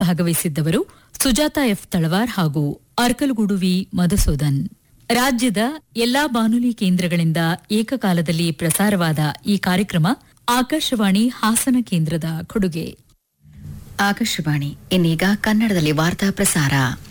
ಭಾಗವಹಿಸಿದ್ದವರು Sujata F Talawar ಹಾಗೂ Arkalgud V Madhusudan ರಾಜ್ಯದ ಎಲ್ಲಾ ಬಾನುಲಿ ಕೇಂದ್ರಗಳಿಂದ ಏಕಕಾಲದಲ್ಲಿ ಪ್ರಸಾರವಾದ ಈ ಕಾರ್ಯಕ್ರಮ ಆಕಾಶವಾಣಿ ಹಾಸನ ಕೇಂದ್ರದ ಕೊಡುಗೆ ಆಕಾಶವಾಣಿ ಇನ್ನೀಗ ಕನ್ನಡದಲ್ಲಿ ವಾರ್ತಾ ಪ್ರಸಾರ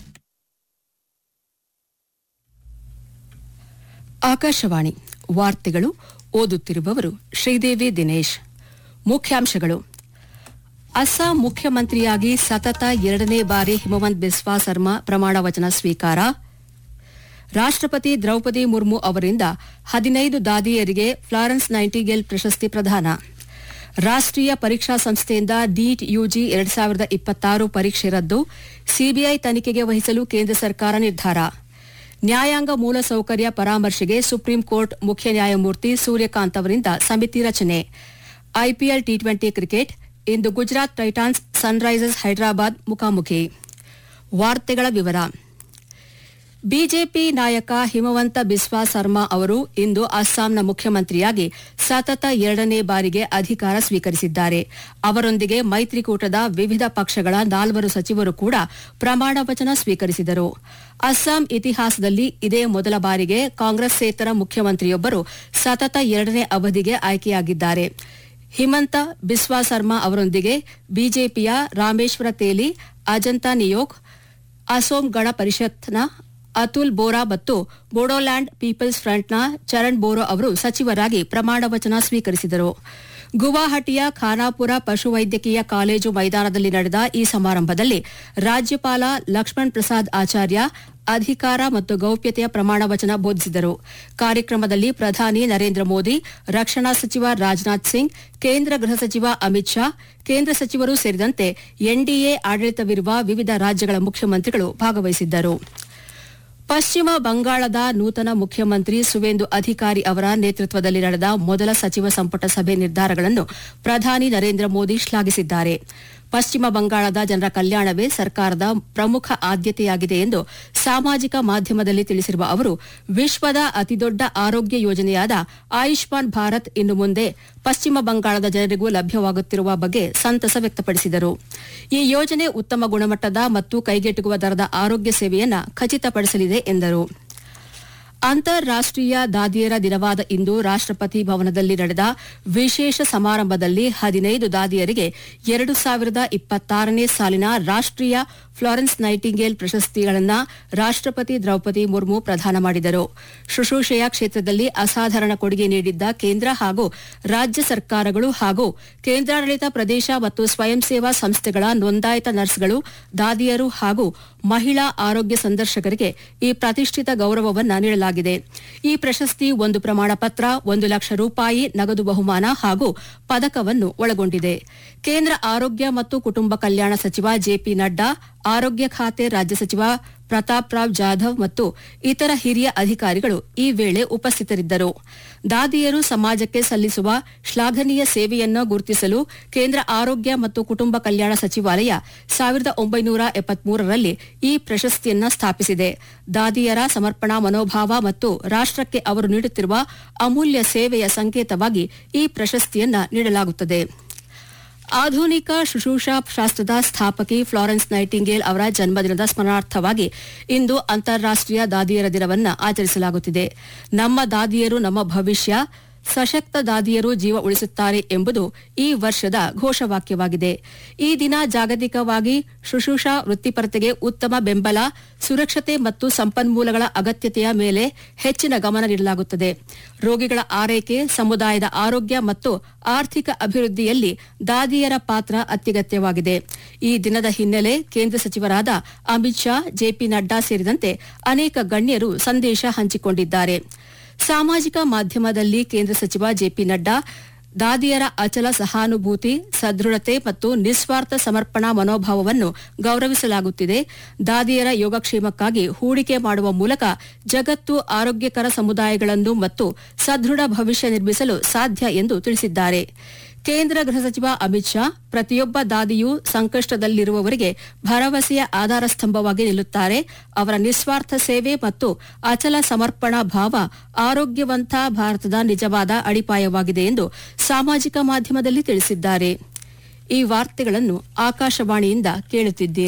ಆಕಾಶವಾಣಿ ವಾರ್ತೆಗಳು ಓದುತ್ತಿರುವವರು ಶ್ರೀದೇವಿ ದಿನೇಶ್ ಮುಖ್ಯಾಂಶಗಳು ಅಸ್ಸಾಂ ಮುಖ್ಯಮಂತ್ರಿಯಾಗಿ ಸತತ ಎರಡನೇ ಬಾರಿ ಹಿಮವಂತ್ ಬಿಸ್ವಾ ಸರ್ಮಾ ಪ್ರಮಾಣ ವಚನ ಸ್ವೀಕಾರ ರಾಷ್ಟ್ರಪತಿ ದ್ರೌಪದಿ ಮುರ್ಮು ಅವರಿಂದ ಹದಿನೈದು ದಾದಿಯರಿಗೆ ಫ್ಲಾರೆನ್ಸ್ ನೈಂಟಿಗೇಲ್ ಪ್ರಶಸ್ತಿ ಪ್ರದಾನ ರಾಷ್ಟ್ರೀಯ ಪರೀಕ್ಷಾ ಸಂಸ್ಥೆಯಿಂದ ನೀಟ್ ಯುಜಿ ಎರಡ್ ಸಾವಿರದ ಇಪ್ಪತ್ತಾರು ಪರೀಕ್ಷೆ ರದ್ದು ಸಿಬಿಐ ತನಿಖೆಗೆ ವಹಿಸಲು ಕೇಂದ್ರ ಸರ್ಕಾರ ನಿರ್ಧಾರ ನ್ಯಾಯಾಂಗ ಮೂಲಸೌಕರ್ಯ ಪರಾಮರ್ಶೆಗೆ ಸುಪ್ರೀಂ ಕೋರ್ಟ್ ಮುಖ್ಯ ನ್ಯಾಯಮೂರ್ತಿ ಸೂರ್ಯಕಾಂತ್ ಅವರಿಂದ ಸಮಿತಿ ರಚನೆ ಐಪಿಎಲ್ ಟಿ ಟ್ವೆಂಟಿ ಕ್ರಿಕೆಟ್ ಇಂದು ಗುಜರಾತ್ ಟೈಟಾನ್ಸ್ ಸನ್ರೈಸರ್ಸ್ ಹೈದರಾಬಾದ್ ಮುಖಾಮುಖಿ ವಾರ್ತೆಗಳ ವಿವರ ಬಿಜೆಪಿ ನಾಯಕ ಹಿಮವಂತ ಬಿಸ್ವಾ ಸರ್ಮಾ ಅವರು ಇಂದು ಅಸ್ಸಾಂನ ಮುಖ್ಯಮಂತ್ರಿಯಾಗಿ ಸತತ ಎರಡನೇ ಬಾರಿಗೆ ಅಧಿಕಾರ ಸ್ವೀಕರಿಸಿದ್ದಾರೆ ಅವರೊಂದಿಗೆ ಮೈತ್ರಿಕೂಟದ ವಿವಿಧ ಪಕ್ಷಗಳ ನಾಲ್ವರು ಸಚಿವರು ಕೂಡ ಪ್ರಮಾಣ ವಚನ ಸ್ವೀಕರಿಸಿದರು ಅಸ್ಸಾಂ ಇತಿಹಾಸದಲ್ಲಿ ಇದೇ ಮೊದಲ ಬಾರಿಗೆ ಕಾಂಗ್ರೆಸ್ಸೇತರ ಮುಖ್ಯಮಂತ್ರಿಯೊಬ್ಬರು ಸತತ ಎರಡನೇ ಅವಧಿಗೆ ಆಯ್ಕೆಯಾಗಿದ್ದಾರೆ ಹಿಮಂತ ಬಿಸ್ವಾ ಸರ್ಮಾ ಅವರೊಂದಿಗೆ ಬಿಜೆಪಿಯ ರಾಮೇಶ್ವರ ತೇಲಿ ಅಜಂತಾ ನಿಯೋಗ್ ಅಸೋಂ ಗಣ ಪರಿಷತ್ನ ಅತುಲ್ ಬೋರಾ ಮತ್ತು ಬೋಡೋಲ್ಯಾಂಡ್ ಪೀಪಲ್ಸ್ ಫ್ರಂಟ್ನ ಚರಣ್ ಬೋರೋ ಅವರು ಸಚಿವರಾಗಿ ಪ್ರಮಾಣ ವಚನ ಸ್ವೀಕರಿಸಿದರು ಗುವಾಹಟಿಯ ಖಾನಾಪುರ ಪಶುವೈದ್ಯಕೀಯ ಕಾಲೇಜು ಮೈದಾನದಲ್ಲಿ ನಡೆದ ಈ ಸಮಾರಂಭದಲ್ಲಿ ರಾಜ್ಯಪಾಲ ಲಕ್ಷ್ಮಣ್ ಪ್ರಸಾದ್ ಆಚಾರ್ಯ ಅಧಿಕಾರ ಮತ್ತು ಗೌಪ್ಯತೆಯ ಪ್ರಮಾಣ ವಚನ ಬೋಧಿಸಿದರು ಕಾರ್ಯಕ್ರಮದಲ್ಲಿ ಪ್ರಧಾನಿ ನರೇಂದ್ರ ಮೋದಿ ರಕ್ಷಣಾ ಸಚಿವ ರಾಜನಾಥ್ ಸಿಂಗ್ ಕೇಂದ್ರ ಗೃಹ ಸಚಿವ ಅಮಿತ್ ಶಾ ಕೇಂದ್ರ ಸಚಿವರು ಸೇರಿದಂತೆ ಎನ್ಡಿಎ ಆಡಳಿತವಿರುವ ವಿವಿಧ ರಾಜ್ಯಗಳ ಮುಖ್ಯಮಂತ್ರಿಗಳು ಭಾಗವಹಿಸಿದ್ದರು ಪಶ್ಚಿಮ ಬಂಗಾಳದ ನೂತನ ಮುಖ್ಯಮಂತ್ರಿ ಸುವೇಂದು ಅಧಿಕಾರಿ ಅವರ ನೇತೃತ್ವದಲ್ಲಿ ನಡೆದ ಮೊದಲ ಸಚಿವ ಸಂಪುಟ ಸಭೆ ನಿರ್ಧಾರಗಳನ್ನು ಪ್ರಧಾನಿ ನರೇಂದ್ರ ಮೋದಿ ಶ್ಲಾಘಿಸಿದ್ದಾರೆ ಪಶ್ಚಿಮ ಬಂಗಾಳದ ಜನರ ಕಲ್ಯಾಣವೇ ಸರ್ಕಾರದ ಪ್ರಮುಖ ಆದ್ಯತೆಯಾಗಿದೆ ಎಂದು ಸಾಮಾಜಿಕ ಮಾಧ್ಯಮದಲ್ಲಿ ತಿಳಿಸಿರುವ ಅವರು ವಿಶ್ವದ ಅತಿದೊಡ್ಡ ಆರೋಗ್ಯ ಯೋಜನೆಯಾದ ಆಯುಷ್ಮಾನ್ ಭಾರತ್ ಇನ್ನು ಮುಂದೆ ಪಶ್ಚಿಮ ಬಂಗಾಳದ ಜನರಿಗೂ ಲಭ್ಯವಾಗುತ್ತಿರುವ ಬಗ್ಗೆ ಸಂತಸ ವ್ಯಕ್ತಪಡಿಸಿದರು ಈ ಯೋಜನೆ ಉತ್ತಮ ಗುಣಮಟ್ಟದ ಮತ್ತು ಕೈಗೆಟುಕುವ ದರದ ಆರೋಗ್ಯ ಸೇವೆಯನ್ನು ಖಚಿತಪಡಿಸಲಿದೆ ಎಂದರು ಅಂತಾರಾಷ್ಟೀಯ ದಾದಿಯರ ದಿನವಾದ ಇಂದು ರಾಷ್ಟ್ರಪತಿ ಭವನದಲ್ಲಿ ನಡೆದ ವಿಶೇಷ ಸಮಾರಂಭದಲ್ಲಿ ಹದಿನೈದು ದಾದಿಯರಿಗೆ ಎರಡು ಸಾವಿರದ ಇಪ್ಪತ್ತಾರನೇ ಸಾಲಿನ ರಾಷ್ಟ್ರೀಯ ಫ್ಲಾರೆನ್ಸ್ ನೈಟಿಂಗೇಲ್ ಪ್ರಶಸ್ತಿಗಳನ್ನು ರಾಷ್ಟ್ರಪತಿ ದ್ರೌಪದಿ ಮುರ್ಮು ಪ್ರದಾನ ಮಾಡಿದರು ಶುಶ್ರೂಷೆಯ ಕ್ಷೇತ್ರದಲ್ಲಿ ಅಸಾಧಾರಣ ಕೊಡುಗೆ ನೀಡಿದ್ದ ಕೇಂದ್ರ ಹಾಗೂ ರಾಜ್ಯ ಸರ್ಕಾರಗಳು ಹಾಗೂ ಕೇಂದ್ರಾಡಳಿತ ಪ್ರದೇಶ ಮತ್ತು ಸ್ವಯಂ ಸೇವಾ ಸಂಸ್ಥೆಗಳ ನೋಂದಾಯಿತ ನರ್ಸ್ಗಳು ದಾದಿಯರು ಹಾಗೂ ಮಹಿಳಾ ಆರೋಗ್ಯ ಸಂದರ್ಶಕರಿಗೆ ಈ ಪ್ರತಿಷ್ಠಿತ ಗೌರವವನ್ನು ನೀಡಲಾಗಿದೆ ಈ ಪ್ರಶಸ್ತಿ ಒಂದು ಪ್ರಮಾಣ ಪತ್ರ ಒಂದು ಲಕ್ಷ ರೂಪಾಯಿ ನಗದು ಬಹುಮಾನ ಹಾಗೂ ಪದಕವನ್ನು ಒಳಗೊಂಡಿದೆ ಕೇಂದ್ರ ಆರೋಗ್ಯ ಮತ್ತು ಕುಟುಂಬ ಕಲ್ಯಾಣ ಸಚಿವ ಜೆಪಿ ನಡ್ಡಾ ಆರೋಗ್ಯ ಖಾತೆ ರಾಜ್ಯ ಸಚಿವ ಪ್ರತಾಪ್ ರಾವ್ ಜಾಧವ್ ಮತ್ತು ಇತರ ಹಿರಿಯ ಅಧಿಕಾರಿಗಳು ಈ ವೇಳೆ ಉಪಸ್ಥಿತರಿದ್ದರು ದಾದಿಯರು ಸಮಾಜಕ್ಕೆ ಸಲ್ಲಿಸುವ ಶ್ಲಾಘನೀಯ ಸೇವೆಯನ್ನು ಗುರುತಿಸಲು ಕೇಂದ್ರ ಆರೋಗ್ಯ ಮತ್ತು ಕುಟುಂಬ ಕಲ್ಯಾಣ ಸಚಿವಾಲಯ ಸಾವಿರದ ಒಂಬೈನೂರ ಎಪ್ಪತ್ಮೂರರಲ್ಲಿ ಈ ಪ್ರಶಸ್ತಿಯನ್ನು ಸ್ಥಾಪಿಸಿದೆ ದಾದಿಯರ ಸಮರ್ಪಣಾ ಮನೋಭಾವ ಮತ್ತು ರಾಷ್ಟಕ್ಕೆ ಅವರು ನೀಡುತ್ತಿರುವ ಅಮೂಲ್ಯ ಸೇವೆಯ ಸಂಕೇತವಾಗಿ ಈ ಪ್ರಶಸ್ತಿಯನ್ನ ನೀಡಲಾಗುತ್ತದೆ ಆಧುನಿಕ ಶುಶ್ರೂಷಾ ಶಾಸ್ತ್ರದ ಸ್ಥಾಪಕಿ ಫ್ಲಾರೆನ್ಸ್ ನೈಟಿಂಗೇಲ್ ಅವರ ಜನ್ಮದಿನದ ಸ್ಮರಣಾರ್ಥವಾಗಿ ಇಂದು ಅಂತಾರಾಷ್ಟೀಯ ದಾದಿಯರ ದಿನವನ್ನು ಆಚರಿಸಲಾಗುತ್ತಿದೆ ನಮ್ಮ ದಾದಿಯರು ನಮ್ಮ ಭವಿಷ್ಯ ಸಶಕ್ತ ದಾದಿಯರು ಜೀವ ಉಳಿಸುತ್ತಾರೆ ಎಂಬುದು ಈ ವರ್ಷದ ಘೋಷವಾಕ್ಯವಾಗಿದೆ ಈ ದಿನ ಜಾಗತಿಕವಾಗಿ ಶುಶ್ರೂಷಾ ವೃತ್ತಿಪರತೆಗೆ ಉತ್ತಮ ಬೆಂಬಲ ಸುರಕ್ಷತೆ ಮತ್ತು ಸಂಪನ್ಮೂಲಗಳ ಅಗತ್ಯತೆಯ ಮೇಲೆ ಹೆಚ್ಚಿನ ಗಮನ ನೀಡಲಾಗುತ್ತದೆ ರೋಗಿಗಳ ಆರೈಕೆ ಸಮುದಾಯದ ಆರೋಗ್ಯ ಮತ್ತು ಆರ್ಥಿಕ ಅಭಿವೃದ್ಧಿಯಲ್ಲಿ ದಾದಿಯರ ಪಾತ್ರ ಅತ್ಯಗತ್ಯವಾಗಿದೆ ಈ ದಿನದ ಹಿನ್ನೆಲೆ ಕೇಂದ್ರ ಸಚಿವರಾದ ಅಮಿತ್ ಶಾ ಜೆಪಿ ನಡ್ಡಾ ಸೇರಿದಂತೆ ಅನೇಕ ಗಣ್ಯರು ಸಂದೇಶ ಹಂಚಿಕೊಂಡಿದ್ದಾರೆ ಸಾಮಾಜಿಕ ಮಾಧ್ಯಮದಲ್ಲಿ ಕೇಂದ್ರ ಸಚಿವ ಜೆಪಿ ನಡ್ಡಾ ದಾದಿಯರ ಅಚಲ ಸಹಾನುಭೂತಿ ಸದೃಢತೆ ಮತ್ತು ನಿಸ್ವಾರ್ಥ ಸಮರ್ಪಣಾ ಮನೋಭಾವವನ್ನು ಗೌರವಿಸಲಾಗುತ್ತಿದೆ ದಾದಿಯರ ಯೋಗಕ್ಷೇಮಕ್ಕಾಗಿ ಹೂಡಿಕೆ ಮಾಡುವ ಮೂಲಕ ಜಗತ್ತು ಆರೋಗ್ಯಕರ ಸಮುದಾಯಗಳನ್ನು ಮತ್ತು ಸದೃಢ ಭವಿಷ್ಯ ನಿರ್ಮಿಸಲು ಸಾಧ್ಯ ಎಂದು ತಿಳಿಸಿದ್ದಾರೆ ಕೇಂದ್ರ ಗೃಹ ಸಚಿವ ಅಮಿತ್ ಶಾ ಪ್ರತಿಯೊಬ್ಬ ದಾದಿಯೂ ಸಂಕಷ್ಟದಲ್ಲಿರುವವರಿಗೆ ಭರವಸೆಯ ಆಧಾರ ಸ್ತಂಭವಾಗಿ ನಿಲ್ಲುತ್ತಾರೆ ಅವರ ನಿಸ್ವಾರ್ಥ ಸೇವೆ ಮತ್ತು ಅಚಲ ಸಮರ್ಪಣಾ ಭಾವ ಆರೋಗ್ಯವಂತ ಭಾರತದ ನಿಜವಾದ ಅಡಿಪಾಯವಾಗಿದೆ ಎಂದು ಸಾಮಾಜಿಕ ಮಾಧ್ಯಮದಲ್ಲಿ ತಿಳಿಸಿದ್ದಾರೆ ಈ ವಾರ್ತೆಗಳನ್ನು ಆಕಾಶವಾಣಿಯಿಂದ ಕೇಳುತ್ತಿದ್ದೀರಿ